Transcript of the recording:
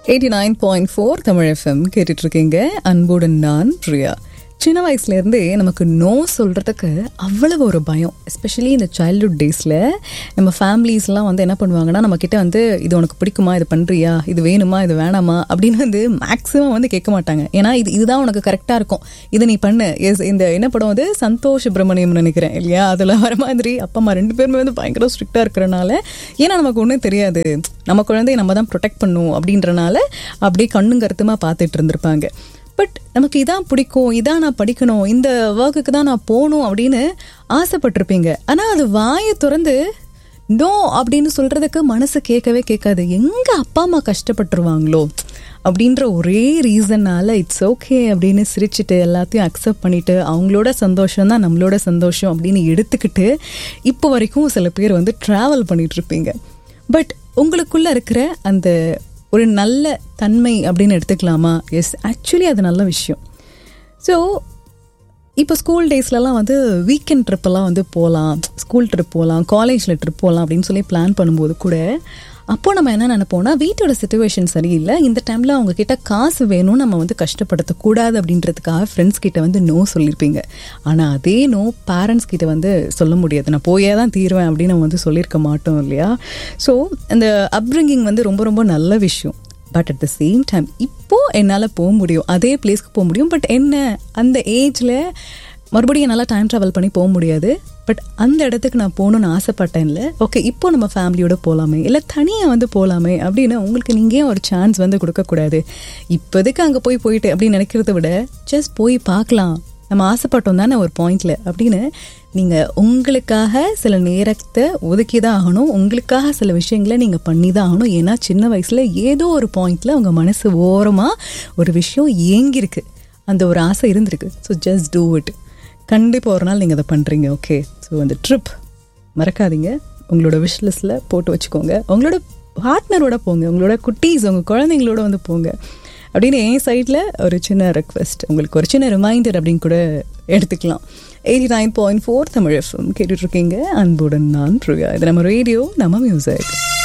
eighty nine point four Tamil FM கேட்டுட்டு இருக்கீங்க அன்புடன் நான் பிரியா சின்ன வயசுலேருந்தே நமக்கு நோ சொல்கிறதுக்கு அவ்வளவு ஒரு பயம் எஸ்பெஷலி இந்த சைல்ட்ஹுட் டேஸில் நம்ம ஃபேமிலிஸ்லாம் வந்து என்ன பண்ணுவாங்கன்னா நம்ம கிட்ட வந்து இது உனக்கு பிடிக்குமா இது பண்ணுறியா இது வேணுமா இது வேணாமா அப்படின்னு வந்து மேக்ஸிமம் வந்து கேட்க மாட்டாங்க ஏன்னா இது இதுதான் உனக்கு கரெக்டாக இருக்கும் இதை நீ பண்ணு எஸ் இந்த என்ன படம் வந்து சந்தோஷ் சுப்ரமணியம் நினைக்கிறேன் இல்லையா அதில் வர மாதிரி அப்பா அம்மா ரெண்டு பேருமே வந்து பயங்கர ஸ்ட்ரிக்டாக இருக்கிறனால ஏன்னா நமக்கு ஒன்றும் தெரியாது நம்ம குழந்தைய நம்ம தான் ப்ரொடெக்ட் பண்ணும் அப்படின்றனால அப்படியே கண்ணும் கருத்துமாக பார்த்துட்டு இருந்திருப்பாங்க பட் நமக்கு இதான் பிடிக்கும் இதான் நான் படிக்கணும் இந்த ஒர்க்குக்கு தான் நான் போகணும் அப்படின்னு ஆசைப்பட்டிருப்பீங்க ஆனால் அது வாயை திறந்து நோ அப்படின்னு சொல்றதுக்கு மனசு கேட்கவே கேட்காது எங்க அப்பா அம்மா கஷ்டப்பட்டுருவாங்களோ அப்படின்ற ஒரே ரீசன்னால இட்ஸ் ஓகே அப்படின்னு சிரிச்சுட்டு எல்லாத்தையும் அக்செப்ட் பண்ணிட்டு அவங்களோட சந்தோஷம் தான் நம்மளோட சந்தோஷம் அப்படின்னு எடுத்துக்கிட்டு இப்போ வரைக்கும் சில பேர் வந்து ட்ராவல் பண்ணிட்டு இருப்பீங்க பட் உங்களுக்குள்ள இருக்கிற அந்த ஒரு நல்ல தன்மை அப்படின்னு எடுத்துக்கலாமா எஸ் ஆக்சுவலி அது நல்ல விஷயம் ஸோ இப்போ ஸ்கூல் டேஸ்லலாம் வந்து வீக்கெண்ட் ட்ரிப்பெல்லாம் வந்து போகலாம் ஸ்கூல் ட்ரிப் போகலாம் காலேஜில் ட்ரிப் போகலாம் அப்படின்னு சொல்லி பிளான் பண்ணும்போது கூட அப்போ நம்ம என்ன நினைப்போம்னா வீட்டோட சுச்சுவேஷன் சரியில்லை இந்த டைமில் அவங்க கிட்ட காசு வேணும் நம்ம வந்து கஷ்டப்படுத்தக்கூடாது அப்படின்றதுக்காக ஃப்ரெண்ட்ஸ் கிட்ட வந்து நோ சொல்லியிருப்பீங்க ஆனால் அதே நோ பேரண்ட்ஸ் கிட்ட வந்து சொல்ல முடியாது நான் போயே தான் தீருவேன் அப்படின்னு நம்ம வந்து சொல்லியிருக்க மாட்டோம் இல்லையா ஸோ அந்த அப்ரிங்கிங் வந்து ரொம்ப ரொம்ப நல்ல விஷயம் but at the same time இப்போ என்னால் போக முடியும் அதே பிளேஸ்க்கு போக முடியும் பட் என்ன அந்த ஏஜில் மறுபடியும் என்னால் டைம் ட்ராவல் பண்ணி போக முடியாது பட் அந்த இடத்துக்கு நான் போகணுன்னு ஆசைப்பட்டேன்ல ஓகே இப்போ நம்ம ஃபேமிலியோட போகலாமே இல்லை தனியாக வந்து போகலாமே அப்படின்னு உங்களுக்கு நீங்கள் ஒரு சான்ஸ் வந்து கொடுக்கக்கூடாது இப்போதைக்கு அங்கே போய் போயிட்டு அப்படின்னு நினைக்கிறத விட ஜஸ்ட் போய் பார்க்கலாம் நம்ம ஆசைப்பட்டோம் தானே ஒரு பாயிண்ட்ல அப்படின்னு நீங்கள் உங்களுக்காக சில நேரத்தை ஒதுக்கி தான் ஆகணும் உங்களுக்காக சில விஷயங்களை நீங்கள் பண்ணி தான் ஆகணும் ஏன்னா சின்ன வயசில் ஏதோ ஒரு பாயிண்ட்ல உங்கள் மனசு ஓரமாக ஒரு விஷயம் ஏங்கியிருக்கு அந்த ஒரு ஆசை இருந்திருக்கு ஸோ ஜஸ்ட் டூ இட் கண்டிப்பாக ஒரு நாள் நீங்கள் அதை பண்ணுறீங்க ஓகே ஸோ அந்த ட்ரிப் மறக்காதீங்க உங்களோட விஷ்லிஸ்டில் போட்டு வச்சுக்கோங்க உங்களோட பார்ட்னரோட போங்க உங்களோட குட்டீஸ் உங்கள் குழந்தைங்களோட வந்து போங்க அப்படின்னு என் சைடில் ஒரு சின்ன ரெக்வெஸ்ட் உங்களுக்கு ஒரு சின்ன ரிமைண்டர் அப்படின்னு கூட எடுத்துக்கலாம் eighty nine point four Tamil FM கேட்டுட்ருக்கீங்க அன்புடன் நான் ப்ரியா இது நம்ம ரேடியோ நம்ம மியூசிக்